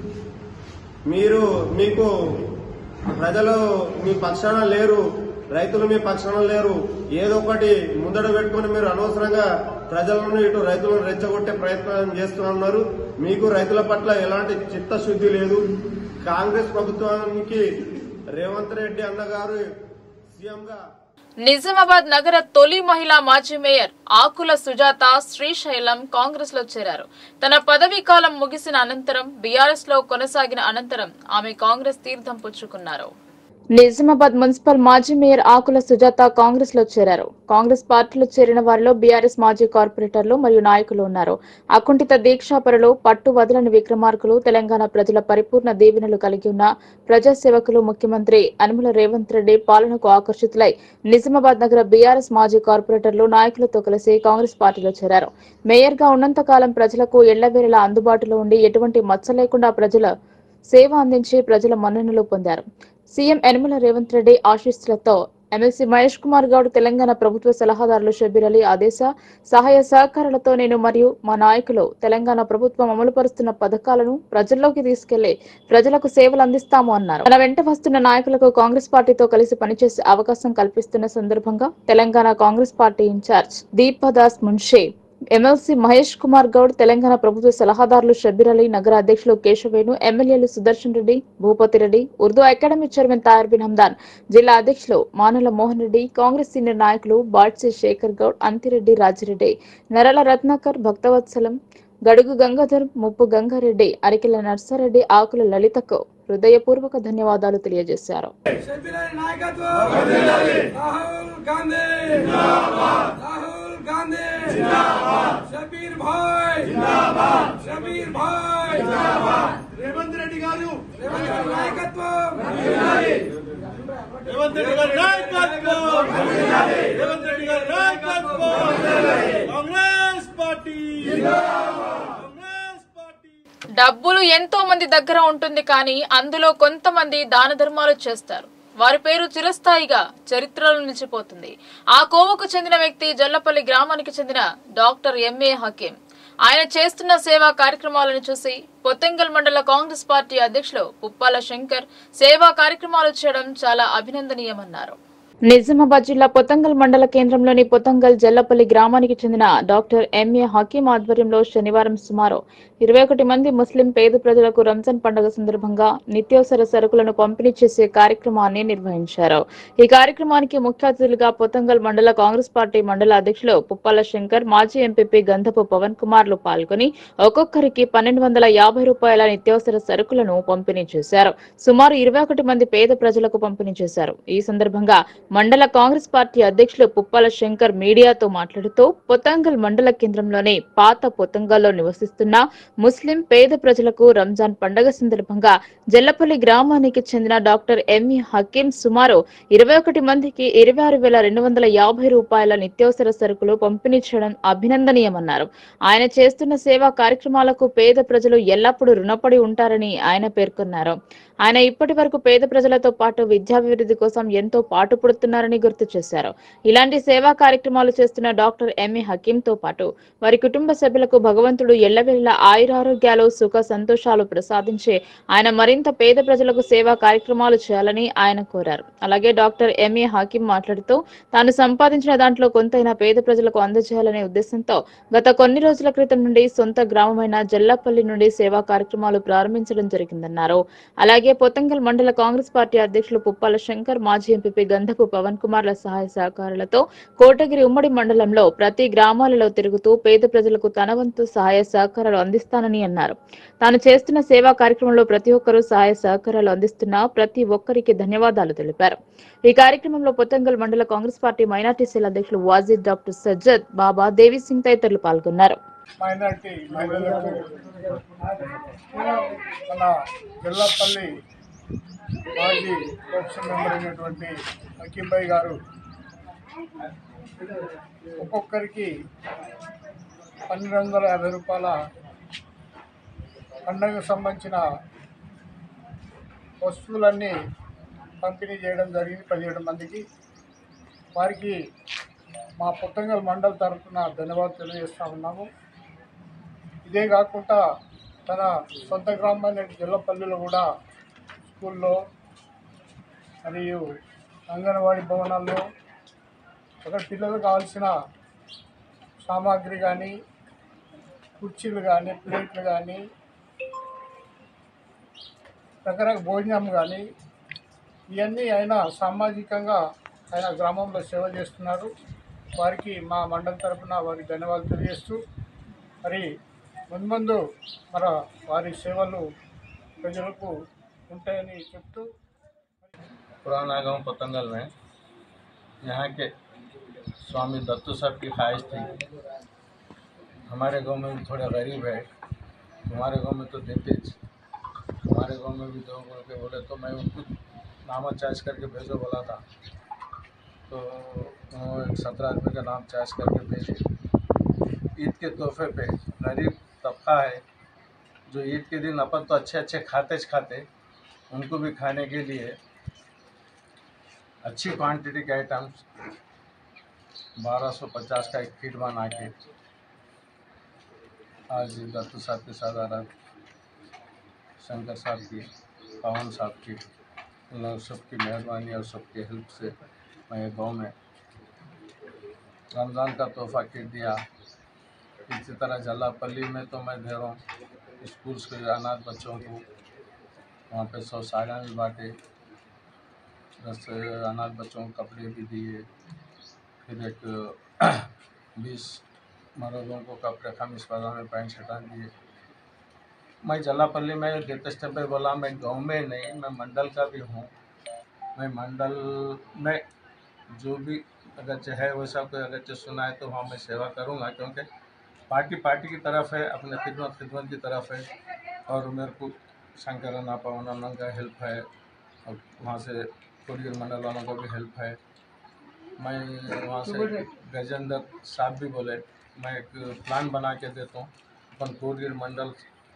మీరు మీకు ప్రజలు మీ పక్షాన లేరు రైతులు మీ పక్షాన లేరు ఏదో ఒకటి ముందడ పెట్టుకుని మీరు అనవసరంగా ప్రజలను ఇటు రైతులను రెచ్చగొట్టే ప్రయత్నం చేస్తున్నారు మీకు రైతుల పట్ల ఎలాంటి చిత్తశుద్ధి లేదు కాంగ్రెస్ ప్రభుత్వానికి రేవంత్ రెడ్డి అన్నగారు సీఎంగా నిజామాబాద్ నగర తొలి మహిళా మాజీ మేయర్ ఆకుల సుజాత శ్రీశైలం కాంగ్రెస్ లో చేరారు తన పదవీ కాలం ముగిసిన అనంతరం బీఆర్ఎస్ లో కొనసాగిన అనంతరం ఆమె కాంగ్రెస్ తీర్థం పుచ్చుకున్నారు నిజామాబాద్ మున్సిపల్ మాజీ మేయర్ ఆకుల సుజాత కాంగ్రెస్ లో చేరారు కాంగ్రెస్ పార్టీలో చేరిన వారిలో బీఆర్ఎస్ మాజీ కార్పొరేటర్లు మరియు నాయకులు ఉన్నారు అకుంఠిత దీక్షాపరులు పట్టు వదలని విక్రమార్కులు తెలంగాణ ప్రజల పరిపూర్ణ దీవెనలు కలిగి ఉన్న ప్రజాసేవకులు ముఖ్యమంత్రి అనుమల రేవంత్ రెడ్డి పాలనకు ఆకర్షితులై నిజామాబాద్ నగర బీఆర్ఎస్ మాజీ కార్పొరేటర్లు నాయకులతో కలిసి కాంగ్రెస్ పార్టీలో చేరారు మేయర్ గా ఉన్నంత కాలం ప్రజలకు ఎళ్లవేళలా అందుబాటులో ఉండి ఎటువంటి మచ్చ లేకుండా ప్రజల సేవ అందించి ప్రజల మన్ననలు పొందారు సీఎం యనమల రేవంత్ రెడ్డి ఆశీస్సులతో ఎమ్మెల్సీ మహేష్ కుమార్ గౌడ్ తెలంగాణ ప్రభుత్వ సలహాదారులు షబీర్ అలీ ఆదేశ సహాయ సహకారాలతో నేను మరియు మా నాయకులు తెలంగాణ ప్రభుత్వం అమలు పరుస్తున్న పథకాలను ప్రజల్లోకి తీసుకెళ్లి ప్రజలకు సేవలు అందిస్తాము అన్నారు తన వెంట వస్తున్న నాయకులకు కాంగ్రెస్ పార్టీతో కలిసి పనిచేసే అవకాశం కల్పిస్తున్న సందర్భంగా Telangana Congress party in-charge Deepadas Munshi MLC Mahesh Kumar Goud Telangana ప్రభుత్వ సలహాదారులు షబీర్ అలీ నగర అధ్యక్షులు కేశవేణు ఎమ్మెల్యేలు సుదర్శన్ రెడ్డి భూపతి రెడ్డి ఉర్దూ అకాడమీ చైర్మన్ తాయర్ బిన్ హమ్దాన్ జిల్లా అధ్యక్షులు మానల మోహన్ రెడ్డి కాంగ్రెస్ సీనియర్ నాయకులు బాడ్సి శేఖర్ గౌడ్ అంతిరెడ్డి రాజిరెడ్డి నరల రత్నాకర్ భక్తవత్సలం గడుగు గంగాధర్ ముప్పు గంగారెడ్డి అరికెల నర్సారెడ్డి ఆకుల లలితకు హృదయపూర్వక ధన్యవాదాలు తెలియజేశారు రాహుల్ గాంధీ రాహుల్ గాంధీ షబీర్ భాయ్ షబీర్ భాయ్ రేవంత్ రెడ్డి గారు రేవంత్ రెడ్డి నాయకత్వం రేవంత్ రెడ్డి గారి నాయకత్వం రేవంత్ రెడ్డి గారి నాయకత్వం కాంగ్రెస్ పార్టీ కాంగ్రెస్ పార్టీ డబ్బులు ఎంతో మంది దగ్గర ఉంటుంది కానీ అందులో కొంతమంది దాన ధర్మాలు చేస్తారు వారి పేరు చిరస్థాయిగా చరిత్రలో నిలిచిపోతుంది ఆ కోవకు చెందిన వ్యక్తి జల్లపల్లి గ్రామానికి చెందిన డాక్టర్ ఎంఏ హకీం ఆయన చేస్తున్న సేవా కార్యక్రమాలను చూసి పొత్తెంగల్ మండల కాంగ్రెస్ పార్టీ అధ్యక్షులు పుప్పాల శంకర్ సేవా కార్యక్రమాలు చేయడం చాలా అభినందనీయమన్నారు నిజామాబాద్ జిల్లా పొతంగల్ మండల కేంద్రంలోని పొతంగల్ జల్లపల్లి గ్రామానికి చెందిన డాక్టర్ ఎంఏ హకీం ఆధ్వర్యంలో శనివారం సుమారు ఇరవై ఒకటి మంది ముస్లిం పేద ప్రజలకు రంజాన్ పండుగ సందర్భంగా నిత్యావసర సరుకులను పంపిణీ చేసే కార్యక్రమాన్ని నిర్వహించారు ఈ కార్యక్రమానికి ముఖ్య అతిథులుగా పొతంగల్ మండల కాంగ్రెస్ పార్టీ మండల అధ్యక్షులు పుప్పాల శంకర్ మాజీ ఎంపీపీ గంధపు పవన్ కుమార్లు పాల్గొని ఒక్కొక్కరికి పన్నెండు వందల యాభై రూపాయల నిత్యావసర సరుకులను పంపిణీ చేశారు సుమారు ఇరవై ఒకటి మంది పేద ప్రజలకు పంపిణీ చేశారు ఈ సందర్భంగా మండల కాంగ్రెస్ పార్టీ అధ్యక్షులు పుప్పాల శంకర్ మీడియాతో మాట్లాడుతూ పొతంగల్ మండల కేంద్రంలోని పాత పొతంగల్లో నివసిస్తున్న ముస్లిం పేద ప్రజలకు రంజాన్ పండగ సందర్భంగా జల్లపల్లి గ్రామానికి చెందిన డాక్టర్ ఎంఈ హకీం సుమారు ఇరవై ఒకటి మందికి ఇరవై ఆరు వేల రెండు వందల యాభై రూపాయల నిత్యావసర సరుకులు పంపిణీ చేయడం అభినందనీయమన్నారు ఆయన చేస్తున్న సేవా కార్యక్రమాలకు పేద ప్రజలు ఎల్లప్పుడూ రుణపడి ఉంటారని ఆయన పేర్కొన్నారు ఆయన ఇప్పటి వరకు పేద ప్రజలతో పాటు విద్యాభివృద్ధి కోసం ఎంతో పాటుపడుతున్నారని గుర్తు చేశారు ఇలాంటి సేవా కార్యక్రమాలు చేస్తున్న డాక్టర్ ఎంఏ హకీంతో పాటు వారి కుటుంబ సభ్యులకు భగవంతుడు ఎల్లవెల్లా ఆయురారోగ్యాలు సుఖ సంతోషాలు ప్రసాదించి ఆయన మరింత పేద ప్రజలకు సేవా కార్యక్రమాలు చేయాలని ఆయన కోరారు అలాగే డాక్టర్ ఎంఏ హకీం మాట్లాడుతూ తాను సంపాదించిన దాంట్లో కొంతైనా పేద ప్రజలకు అందజేయాలనే ఉద్దేశంతో గత కొన్ని రోజుల క్రితం నుండి సొంత గ్రామమైన జల్లాపల్లి నుండి సేవా కార్యక్రమాలు ప్రారంభించడం జరిగిందన్నారు అలాగే పొతంగల్ మండల కాంగ్రెస్ పార్టీ అధ్యక్షులు పుప్పాల శంకర్ మాజీ ఎంపీ గంధపు పవన్ కుమార్ల సహాయ సహకారాలతో కోటగిరి ఉమ్మడి మండలంలో ప్రతి గ్రామాలలో తిరుగుతూ పేద ప్రజలకు తన వంతు సహాయ సహకారాలు అందిస్తానని అన్నారు తాను చేస్తున్న సేవా కార్యక్రమంలో ప్రతి ఒక్కరూ సహాయ సహకారాలు అందిస్తున్న ప్రతి ఒక్కరికి ధన్యవాదాలు తెలిపారు ఈ కార్యక్రమంలో పొతంగల్ మండల కాంగ్రెస్ పార్టీ మైనార్టీ సెల్ అధ్యక్షులు వాజిద్ డాక్టర్ సజ్జద్ బాబా దేవి సింగ్ తదితరులు పాల్గొన్నారు మైనార్టీ మహిళలకు మన జిల్లాపల్లి మాజీ లోక్సభ మెంబర్ అయినటువంటి అకింబాయి గారు ఒక్కొక్కరికి పన్నెండు వందల యాభై రూపాయల పండుగకు సంబంధించిన వస్తువులన్నీ పంపిణీ చేయడం జరిగింది పదిహేడు మందికి వారికి మా పుట్టంగల్ మండల్ తరఫున ధన్యవాదాలు తెలియజేస్తా ఉన్నాము ఇదే కాకుండా తన సొంత గ్రామైన జిల్లపల్లిలో కూడా స్కూల్లో మరియు అంగన్వాడీ భవనాల్లో అక్కడ పిల్లలకు కావాల్సిన సామాగ్రి కానీ కుర్చీలు కానీ ప్లేట్లు కానీ రకరకాల భోజనం కానీ ఇవన్నీ ఆయన సామాజికంగా ఆయన గ్రామంలో సేవ చేస్తున్నారు వారికి మా మండలి తరపున వారికి ధన్యవాదాలు తెలియజేస్తూ మరి ముందు ముందు మన వారి సేవలు ప్రజలకు ఉంటాయని చెప్తూ पुराना गांव पतंगल में यहाँ के स्वामी दत्तू साहब की ख्वाहिश थी हमारे गांव में भी थोड़ा गरीब है तुम्हारे गांव में तो देते ज- हमारे गांव में भी दो बोल के बोले तो मैं उनको नाम चॉइस करके भेजो बोला था तो वो एक सत्रह आदमी का नाम चॉइस करके भेजे ईद के तोहफे पे गरीब तबका है जो ईद के दिन अपन तो अच्छे अच्छे खाते ज खाते उनको भी खाने के लिए अच्छी क्वांटिटी के आइटम्स 1250 का एक किट बना के आज दत्तू साहब के साथ आ रहा शंकर साहब की पवन साहब की उन लोग सबकी मेहरबानी और सबकी हेल्प से मैं ये गाँव में रमज़ान का तोहफा किट दिया इसी तरह जलापल्ली में तो मैं दे रहा हूँ स्कूल्स के अनाथ बच्चों को वहाँ पे सौ साड़ियाँ भी बांटे दस अनाथ बच्चों को कपड़े भी दिए फिर एक बीस मर्दों को कपड़े खमीस पजामे पैंट शर्टान दिए मैं जलापल्ली में देते स्टेप पे बोला मैं गांव में नहीं मैं मंडल का भी हूँ मैं मंडल में जो भी अगर है वैसा कोई अगर सुना है तो वहाँ मैं सेवा करूँगा क्योंकि पार्टी पार्टी की तरफ है अपने खिदमत खिदमत की तरफ है और मेरे को शंकर अन्ना पवन अन्ना का हेल्प है और वहाँ से कोरियर मंडल वालों को भी हेल्प है मैं वहाँ से गजेंद्र साहब भी बोले मैं एक प्लान बना के देता हूँ अपन कोरियर मंडल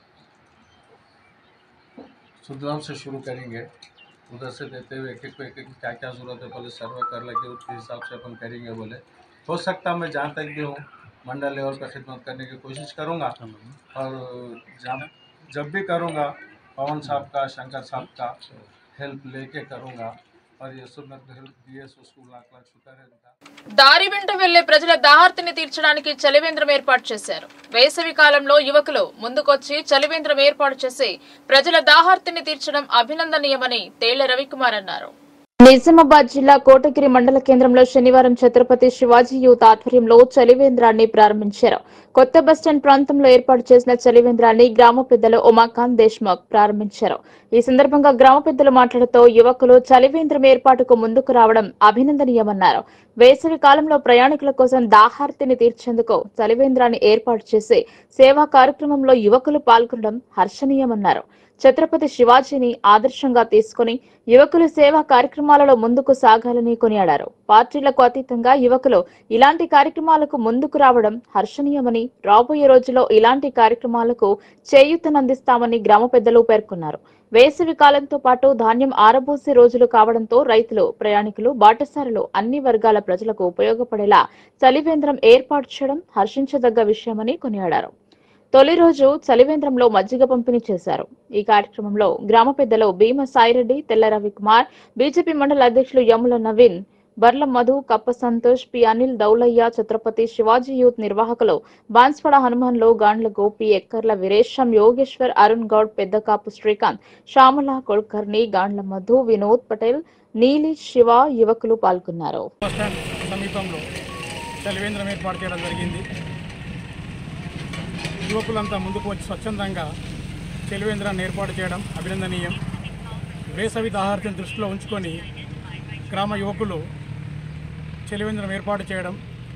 सुदरम से शुरू करेंगे उधर से देते हुए एक एक को एक एक क्या क्या ज़रूरत है बोले सर्वे कर लेके उसके हिसाब से अपन करेंगे बोले हो सकता मैं जहाँ तक भी हूँ मंडल लेवल पर खिदमत करने की कोशिश करूँगा और जब जब भी करूँगा पवन साहब का शंकर साहब का हेल्प लेके करूँगा और ये सब मेरे को हेल्प दिए सो उसको लाख लाख शुक्र है उनका దారి వెంట వెళ్లే ప్రజల దాహార్తిని తీర్చడానికి చలివేంద్రం ఏర్పాటు చేశారు వేసవి కాలంలో యువకులు ముందుకొచ్చి చలివేంద్రం ఏర్పాటు చేసి ప్రజల దాహార్తిని తీర్చడం అభినందనీయమని తేళ్ల రవికుమార్ అన్నారు నిజామాబాద్ జిల్లా కోటగిరి మండల కేంద్రంలో శనివారం ఛత్రపతి శివాజీ యూత్ ఆధ్వర్యంలో చలివేంద్రాన్ని ప్రారంభించారు కొత్త బస్టాండ్ ప్రాంతంలో ఏర్పాటు చేసిన చలివేంద్రాన్ని గ్రామ పెద్దలు ఉమాకాంత్ దేశ్ముఖ్ ప్రారంభించారు ఈ సందర్భంగా గ్రామ పెద్దలు మాట్లాడుతూ యువకులు చలివేంద్రం ఏర్పాటుకు ముందుకు రావడం అభినందనీయమన్నారు వేసవి కాలంలో ప్రయాణికుల కోసం దాహార్తిని తీర్చేందుకు చలివేంద్రాన్ని ఏర్పాటు చేసి సేవా కార్యక్రమంలో యువకులు పాల్గొనడం హర్షణీయమన్నారు ఛత్రపతి శివాజీని ఆదర్శంగా తీసుకుని యువకులు సేవా కార్యక్రమాలలో ముందుకు సాగాలని కొనియాడారు పార్టీలకు అతీతంగా యువకులు ఇలాంటి కార్యక్రమాలకు ముందుకు రావడం హర్షణీయమని రాబోయే రోజుల్లో ఇలాంటి కార్యక్రమాలకు చేయూతనందిస్తామని గ్రామ పెద్దలు పేర్కొన్నారు వేసవి కాలంతో పాటు ధాన్యం ఆరబోసే రోజులు కావడంతో రైతులు ప్రయాణికులు బాటసారులు అన్ని వర్గాల ప్రజలకు ఉపయోగపడేలా చలివేంద్రం ఏర్పాటు చేయడం హర్షించదగ్గ విషయమని కొనియాడారు తొలి రోజు చలివేంద్రంలో మజ్జిగ పంపిణీ చేశారు ఈ కార్యక్రమంలో గ్రామ పెద్దలు భీమ సాయిరెడ్డి తెల్ల రవికుమార్ బీజేపీ మండల అధ్యక్షులు యముల నవీన్ బర్ల మధు కప్ప సంతోష్ పి అనిల్ దౌలయ్య ఛత్రపతి శివాజీ యూత్ నిర్వాహకులు బాన్స్పడ హనుమాన్లు గాండ్ల గోపి ఎక్కర్ల వీరేశం యోగేశ్వర్ అరుణ్ గౌడ్ పెద్దకాపు శ్రీకాంత్ శ్యామల కొల్కర్ని గాండ్ల మధు వినోద్ పటేల్ నీలి శివ యువకులు పాల్గొన్నారు బస్టాండ్ సమీపంలో చలివేంద్రం ఏర్పాటు చేయడం జరిగింది యువకులంతా ముందుకు వచ్చి స్వచ్ఛందంగా చలివేంద్రాన్ని ఏర్పాటు చేయడం అభినందనీయం వేసవి దాహార్తిని దృష్టిలో ఉంచుకొని గ్రామ యువకులు చలివేంద్రం ఏర్పాటు చేయడం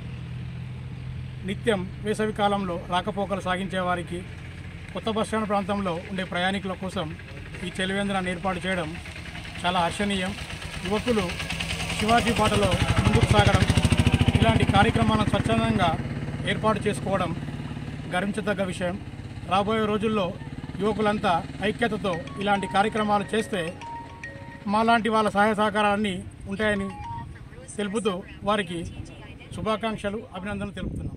నిత్యం వేసవి కాలంలో రాకపోకలు సాగించే వారికి కొత్త బస్టాండ్ ప్రాంతంలో ఉండే ప్రయాణికుల కోసం ఈ చలివేంద్రాన్ని ఏర్పాటు చేయడం చాలా హర్షణీయం యువకులు శివాజీ పాటలో ముందుకు సాగడం ఇలాంటి కార్యక్రమాలను స్వచ్ఛందంగా ఏర్పాటు చేసుకోవడం గర్వించదగ్గ విషయం రాబోయే రోజుల్లో యువకులంతా ఐక్యతతో ఇలాంటి కార్యక్రమాలు చేస్తే మాలాంటి వాళ్ళ సహాయ సహకారాన్ని ఉంటాయని తెలుపుతూ వారికి శుభాకాంక్షలు అభినందనలు తెలుపుతున్నాం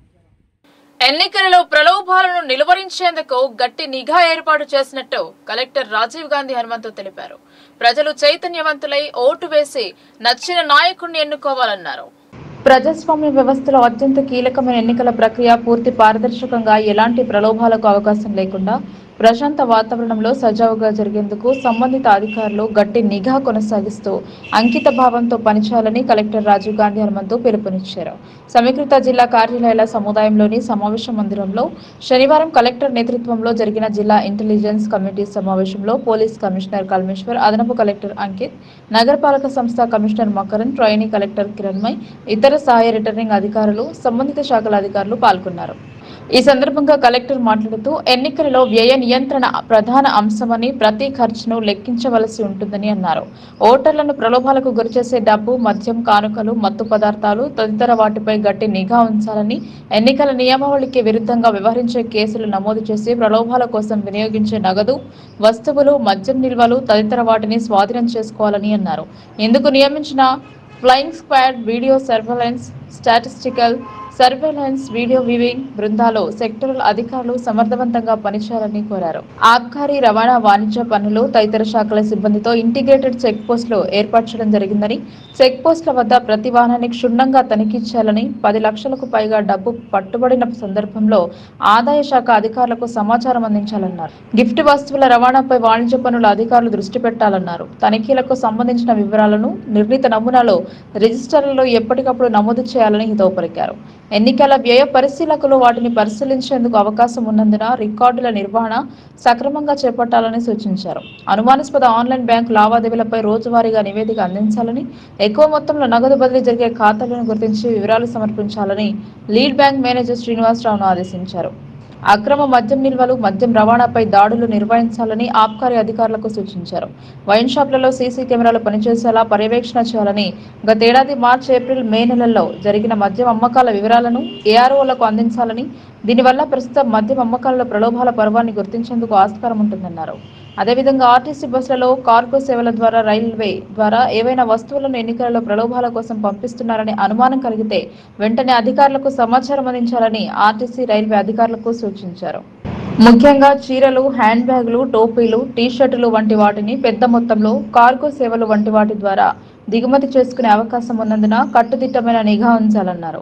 ఎన్నికలలో ప్రలోభాలను నిలువరించేందుకు గట్టి నిఘా ఏర్పాటు చేసినట్టు కలెక్టర్ రాజీవ్ గాంధీ హనుమంతు తెలిపారు ప్రజలు చైతన్యవంతులై ఓటు వేసి నచ్చిన నాయకుడిని ఎన్నుకోవాలన్నారు ప్రజాస్వామ్య వ్యవస్థలో అత్యంత కీలకమైన ఎన్నికల ప్రక్రియ పూర్తి పారదర్శకంగా ఎలాంటి ప్రలోభాలకు అవకాశం లేకుండా ప్రశాంత వాతావరణంలో సజావుగా జరిగేందుకు సంబంధిత అధికారులు గట్టి నిఘా కొనసాగిస్తూ అంకిత భావంతో పనిచేయాలని కలెక్టర్ రాజీవ్ గాంధీ హనుమంతు పిలుపునిచ్చారు సమీకృత జిల్లా కార్యాలయాల సముదాయంలోని సమావేశ మందిరంలో శనివారం కలెక్టర్ నేతృత్వంలో జరిగిన జిల్లా ఇంటెలిజెన్స్ కమిటీ సమావేశంలో పోలీస్ కమిషనర్ కల్మేశ్వర్ అదనపు కలెక్టర్ అంకిత్ నగరపాలక సంస్థ commissioner Makarand trainee collector Kiranmai ఇతర సహాయ రిటర్నింగ్ అధికారులు సంబంధిత శాఖల అధికారులు పాల్గొన్నారు ఈ సందర్భంగా కలెక్టర్ మాట్లాడుతూ ఎన్నికలలో వ్యయ నియంత్రణ ప్రధాన అంశమని ప్రతి ఖర్చును లెక్కించవలసి ఉంటుందని అన్నారు ఓటర్లను ప్రలోభాలకు గురిచేసే డబ్బు మద్యం కానుకలు మత్తు పదార్థాలు తదితర వాటిపై గట్టి నిఘా ఉంచాలని ఎన్నికల నియమావళికి విరుద్ధంగా వ్యవహరించే కేసులు నమోదు చేసి ప్రలోభాల కోసం వినియోగించే నగదు వస్తువులు మద్యం నిల్వలు తదితర వాటిని స్వాధీనం చేసుకోవాలని అన్నారు ఇందుకు నియమించిన flying squad video surveillance statistical surveillance video viewing బృందాలు సెక్టరల్ అధికారులు సమర్థవంతంగా పనిచేయాలని కోరారు ఆబ్కారీ రవాణా వాణిజ్య పనులు తదితర శాఖల సిబ్బందితో ఇంటిగ్రేటెడ్ చెక్ పోస్టులు ఏర్పాటు చేయడం జరిగిందని చెక్ పోస్టుల వద్ద ప్రతి వాహనాన్ని క్షుణ్ణంగా తనిఖీ చేయాలని పది లక్షలకు పైగా డబ్బు పట్టుబడిన సందర్భంలో ఆదాయ శాఖ అధికారులకు సమాచారం అందించాలన్నారు గిఫ్ట్ వస్తువుల రవాణాపై వాణిజ్య పనుల అధికారులు దృష్టి పెట్టాలన్నారు తనిఖీలకు సంబంధించిన వివరాలను నిర్ణీత నమూనాలో రిజిస్టర్లలో ఎప్పటికప్పుడు నమోదు చేయాలని హితవు పలికారు ఎన్నికల వ్యయ పరిశీలకులు వాటిని పరిశీలించేందుకు అవకాశం ఉన్నందున రికార్డుల నిర్వహణ సక్రమంగా చేపట్టాలని సూచించారు అనుమానాస్పద ఆన్లైన్ బ్యాంకు లావాదేవీలపై రోజువారీగా నివేదిక అందించాలని ఎక్కువ మొత్తంలో నగదు బదిలీ జరిగే ఖాతాలను గుర్తించి వివరాలు సమర్పించాలని లీడ్ బ్యాంక్ మేనేజర్ శ్రీనివాసరావును ఆదేశించారు అక్రమ మద్యం నిల్వలు మద్యం రవాణాపై దాడులు నిర్వహించాలని ఆబ్కారీ అధికారులకు సూచించారు వైన్ షాప్లలో సీసీ కెమెరాలు పనిచేసేలా పర్యవేక్షణ చేయాలని గతేడాది మార్చి ఏప్రిల్ మే నెలల్లో జరిగిన మద్యం అమ్మకాల వివరాలను ఏఆర్ఓలకు అందించాలని దీనివల్ల ప్రస్తుతం మద్యం అమ్మకాలలో ప్రలోభాల పర్వాన్ని గుర్తించేందుకు ఆస్కారం ఉంటుందన్నారు అదేవిధంగా ఆర్టీసీ బస్సులలో కార్గో సేవల ద్వారా రైల్వే ద్వారా ఏవైనా వస్తువులను ఎన్నికలలో ప్రలోభాల కోసం పంపిస్తున్నారనే అనుమానం కలిగితే వెంటనే అధికారులకు సమాచారం అందించాలని ఆర్టీసీ రైల్వే అధికారులకు సూచించారు ముఖ్యంగా చీరలు హ్యాండ్ బ్యాగులు టోపీలు టీ షర్టులు వంటి వాటిని పెద్ద మొత్తంలో కార్గో సేవలు వంటి వాటి ద్వారా దిగుమతి చేసుకునే అవకాశం ఉన్నందున కట్టుదిట్టమైన నిఘా ఉంచాలన్నారు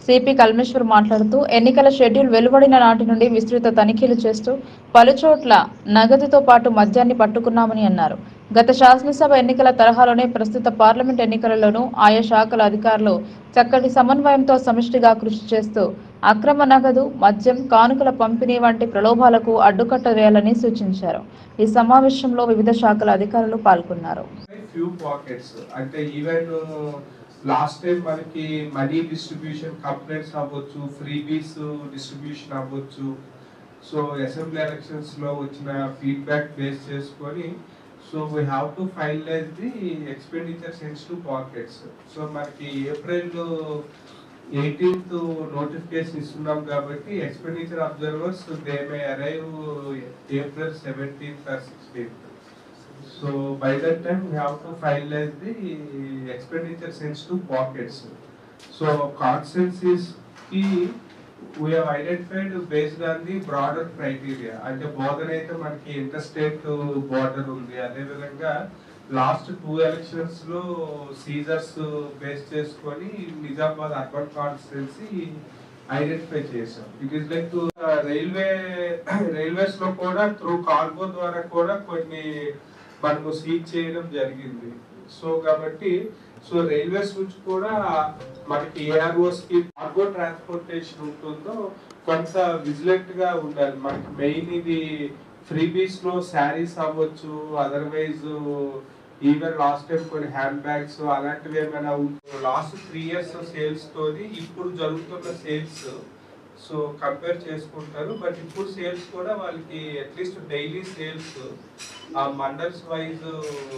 సిపి కల్మేశ్వర్ మాట్లాడుతూ ఎన్నికల షెడ్యూల్ వెలువడిన నాటి నుండి విస్తృత తనిఖీలు చేస్తూ పలుచోట్ల నగదుతో పాటు మద్యాన్ని పట్టుకున్నామని అన్నారు గత శాసనసభ ఎన్నికల తరహాలోనే ప్రస్తుత పార్లమెంట్ ఎన్నికలలోనూ ఆయా శాఖల అధికారులు చక్కటి సమన్వయంతో సమిష్టిగా కృషి చేస్తూ అక్రమ నగదు మద్యం కానుకల పంపిణీ వంటి ప్రలోభాలకు అడ్డుకట్ట వేయాలని సూచించారు ఈ సమావేశంలో వివిధ శాఖల అధికారులు పాల్గొన్నారు ఫ్యూ పాకెట్స్ అంటే ఈవెన్ లాస్ట్ టైం మనకి మనీ డిస్ట్రిబ్యూషన్ కంప్లైంట్స్ అవ్వచ్చు ఫ్రీబీస్ డిస్ట్రిబ్యూషన్ అవ్వచ్చు సో అసెంబ్లీ ఎలక్షన్స్ లో వచ్చిన ఫీడ్బ్యాక్ బేస్ చేసుకొని so we have to finalise the expenditure sensitive pockets so మనకి ఏప్రిల్ ఎయిటీన్త్ నోటిఫికేషన్ ఇస్తున్నాం కాబట్టి expenditure observers they may arrive April seventeenth or sixteenth So by that time, we have to finalize the expenditure sensitive pockets. So consensus key we have identified based on the broader criteria. అంటే బోధన అయితే మనకి inter state border ఉంది అదేవిధంగా last two elections లో seizures base చేసుకొని Nizamabad urban constituency identify చేసాం it is like railway railways లో కూడా త్రూ కార్గో ద్వారా కూడా కొన్ని మనము సీజ్ చేయడం జరిగింది సో కాబట్టి సో రైల్వేస్ నుంచి కూడా మనకి ఏఆర్ఓస్ కి కార్గో ట్రాన్స్పోర్టేషన్ ఉంటుందో కొంత విజిలెంట్ గా ఉండాలి మనకి మెయిన్ ఇది ఫ్రీబీస్ లో శారీస్ అవ్వచ్చు అదర్వైజ్ ఈవెన్ లాస్ట్ టైం కొన్ని హ్యాండ్ బ్యాగ్స్ అలాంటివి ఏమైనా లాస్ట్ త్రీ ఇయర్స్ సేల్స్ తోని ఇప్పుడు జరుగుతున్న సేల్స్ సో కంపేర్ చేసుకుంటారు బట్ ఇప్పుడు సేల్స్ కూడా వాళ్ళకి అట్లీస్ట్ డైలీ సేల్స్ ఆ మండల్స్ వైజ్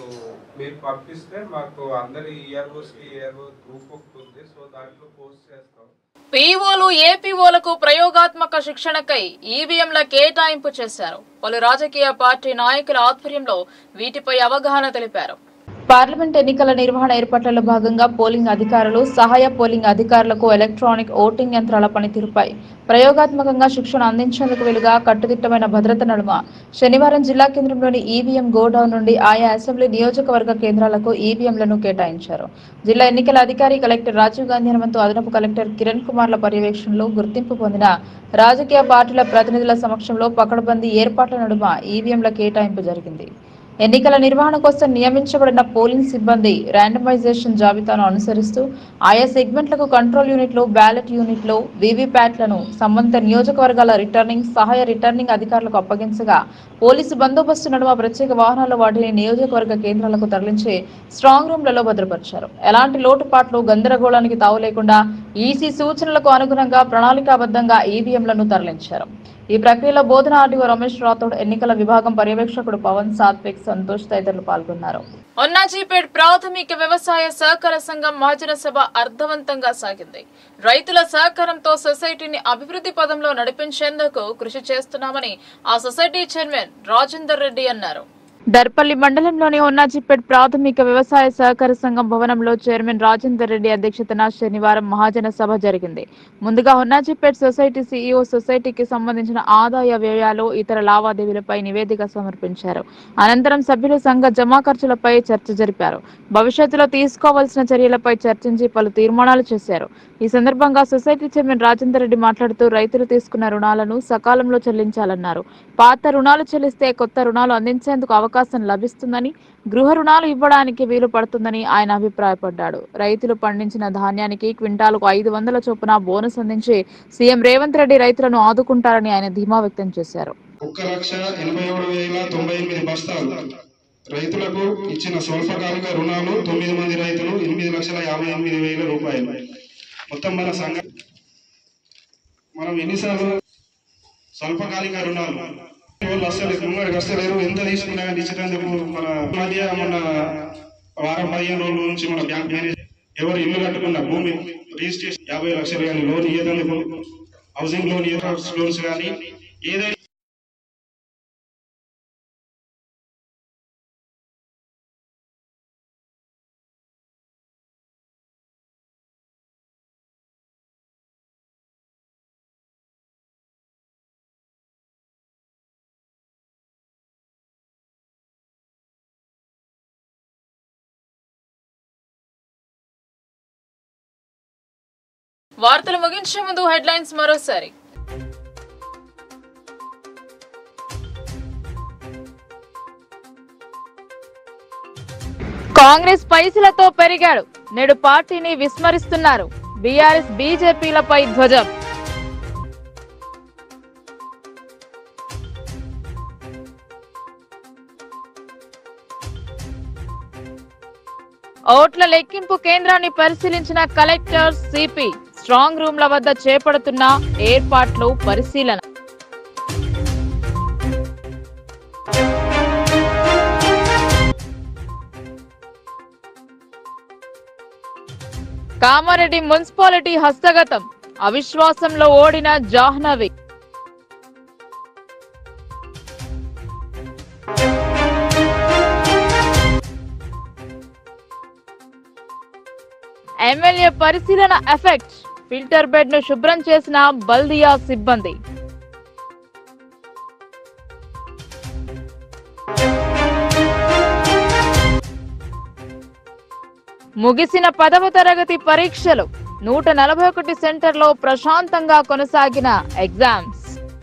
మీరు పంపిస్తే మాకు అందరి ఇయర్ఓస్కి ఇయర్ఓ గ్రూప్ ఒకటి ఉంది సో దాంట్లో పోస్ట్ చేస్తాం పీఓలు ఏపీఓలకు ప్రయోగాత్మక శిక్షణకై ఈవీఎంల కేటాయింపు చేశారు పలు రాజకీయ పార్టీ నాయకుల ఆధ్వర్యంలో వీటిపై అవగాహన తెలిపారు పార్లమెంట్ ఎన్నికల నిర్వహణ ఏర్పాట్లలో భాగంగా పోలింగ్ అధికారులు సహాయ పోలింగ్ అధికారులకు ఎలక్ట్రానిక్ ఓటింగ్ యంత్రాల పనితీరుపై ప్రయోగాత్మకంగా శిక్షణ అందించేందుకు వీలుగా కట్టుదిట్టమైన భద్రత నడుమ శనివారం జిల్లా కేంద్రంలోని ఈవీఎం గోడౌన్ నుండి ఆయా అసెంబ్లీ నియోజకవర్గ కేంద్రాలకు ఈవీఎంలను కేటాయించారు జిల్లా ఎన్నికల అధికారి కలెక్టర్ రాజీవ్ గాంధీ హనుమంతు అదనపు కలెక్టర్ కిరణ్ కుమార్ల పర్యవేక్షణలో గుర్తింపు పొందిన రాజకీయ పార్టీల ప్రతినిధుల సమక్షంలో పకడ్బందీ ఏర్పాట్ల నడుమ ఈవీఎంల కేటాయింపు జరిగింది ఎన్నికల నిర్వహణ కోసం నియమించబడిన పోలింగ్ సిబ్బంది ర్యాండమైజేషన్ జాబితాను అనుసరిస్తూ ఆయా సెగ్మెంట్లకు కంట్రోల్ యూనిట్లు బ్యాలెట్ యూనిట్లు వీవీప్యాట్లను సంబంధిత నియోజకవర్గాల రిటర్నింగ్ సహాయ రిటర్నింగ్ అధికారులకు అప్పగించగా పోలీసు బందోబస్తు నడుమ ప్రత్యేక వాహనాల్లో వాటిని నియోజకవర్గ కేంద్రాలకు తరలించి స్ట్రాంగ్ రూమ్లలో భద్రపరిచారు ఎలాంటి లోటుపాట్లు గందరగోళానికి తావు లేకుండా ఈసీ సూచనలకు అనుగుణంగా ప్రణాళికాబద్ధంగా ఈవీఎంలను తరలించారు ఈ ప్రక్రియలో బోధన ఆర్డీఓ రమేష్ రాథోడ్ ఎన్నికల విభాగం పర్యవేక్షకుడు పవన్ సాత్విక్ సంతోష్ తదితరులు పాల్గొన్నారు ఒన్నాజీపేట్ ప్రాథమిక వ్యవసాయ సహకార సంఘం మహాజన సభ అర్థవంతంగా సాగింది రైతుల సహకారంతో సొసైటీని అభివృద్ధి పదంలో నడిపించేందుకు కృషి చేస్తున్నామని ఆ సొసైటీ చైర్మన్ రాజేందర్ రెడ్డి అన్నారు దర్పల్లి మండలంలోని హొన్నాజిపేట్ ప్రాథమిక వ్యవసాయ సహకార సంఘం భవనంలో చైర్మన్ రాజేందర్ రెడ్డి అధ్యక్షతన శనివారం మహాజన సభ జరిగింది ముందుగా హొన్నాజిపేట్ సొసైటీ సీఈఓ సొసైటీకి సంబంధించిన ఆదాయ వ్యయాలు ఇతర లావాదేవీలపై నివేదిక సమర్పించారు అనంతరం సభ్యులు సంఘ జమా ఖర్చులపై చర్చ జరిపారు భవిష్యత్తులో తీసుకోవాల్సిన చర్యలపై చర్చించి పలు తీర్మానాలు చేశారు ఈ సందర్భంగా సొసైటీ చైర్మన్ రాజేందర్ రెడ్డి మాట్లాడుతూ రైతులు తీసుకున్న రుణాలను సకాలంలో చెల్లించాలన్నారు పాత రుణాలు చెల్లిస్తే కొత్త రుణాలు అందించేందుకు అవకాశం లభిస్తుందని గృహ రుణాలు ఇవ్వడానికి వీలు పడుతుందని ఆయన అభిప్రాయపడ్డాడు రైతులు పండించిన ధాన్యానికి క్వింటాలకు ఐదు వందల చొప్పున బోనస్ అందించి సీఎం రేవంత్ రెడ్డి రైతులను ఆదుకుంటారని ఆయన ధీమా వ్యక్తం చేశారు ఒక్క లక్ష ఎనభై ఏడు వేల తొంభై ఎనిమిది బస్తాలు రైతులకు ఇచ్చిన స్వల్పకాలిక రుణాలు తొమ్మిది మంది రైతులు ఎనిమిది లక్షల యాభై ఎనిమిది వేల రూపాయలు మొత్తం మన సంఘం మనం ఎన్నిసార్లు స్వల్పకాలిక రుణాలు వాళ్ళు అసలు ముంగడికి వస్తలేరు ఎంత తీసుకున్నా కానీ ఇచ్చేటందుకు మన మధ్య మన వారం పదిహేను రోజుల నుంచి మన బ్యాంక్ మేనేజర్ ఎవరు ఇల్లు కట్టుకున్న భూమి రిజిస్ట్రేషన్ యాభై లక్షలు కానీ లోన్ ఇయ్యేందుకు హౌసింగ్ లోన్ లోన్స్ కానీ ఏదైనా వార్తలు ముగించే ముందు హెడ్లైన్స్ మరోసారి కాంగ్రెస్ పైసలతో పెరిగాడు నేడు పార్టీని విస్మరిస్తున్నారు బీఆర్ఎస్ బీజేపీలపై ధ్వజం ఓట్ల లెక్కింపు కేంద్రాన్ని పరిశీలించిన కలెక్టర్ సిపి స్ట్రాంగ్ రూమ్ల వద్ద చేపడుతున్న ఏర్పాట్లు పరిశీలన కామారెడ్డి మున్సిపాలిటీ హస్తగతం అవిశ్వాసంలో ఓడిన జాహ్నవి ఎమ్మెల్యే పరిశీలన ఎఫెక్ట్ ఫిల్టర్ బెడ్ ను శుభ్రం చేసిన బల్దియా సిబ్బంది ముగిసిన పదవ తరగతి పరీక్షలు నూట నలభై ఒకటి సెంటర్లో ప్రశాంతంగా కొనసాగిన ఎగ్జామ్స్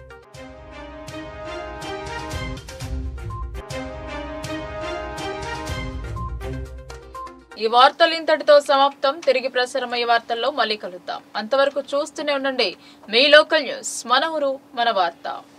ఈ వార్తలు ఇంతటితో సమాప్తం తిరిగి ప్రసారమయ్యే వార్తల్లో మళ్ళీ కలుద్దాం అంతవరకు చూస్తూనే ఉండండి మీ లోకల్ న్యూస్ మన ఊరు మన వార్త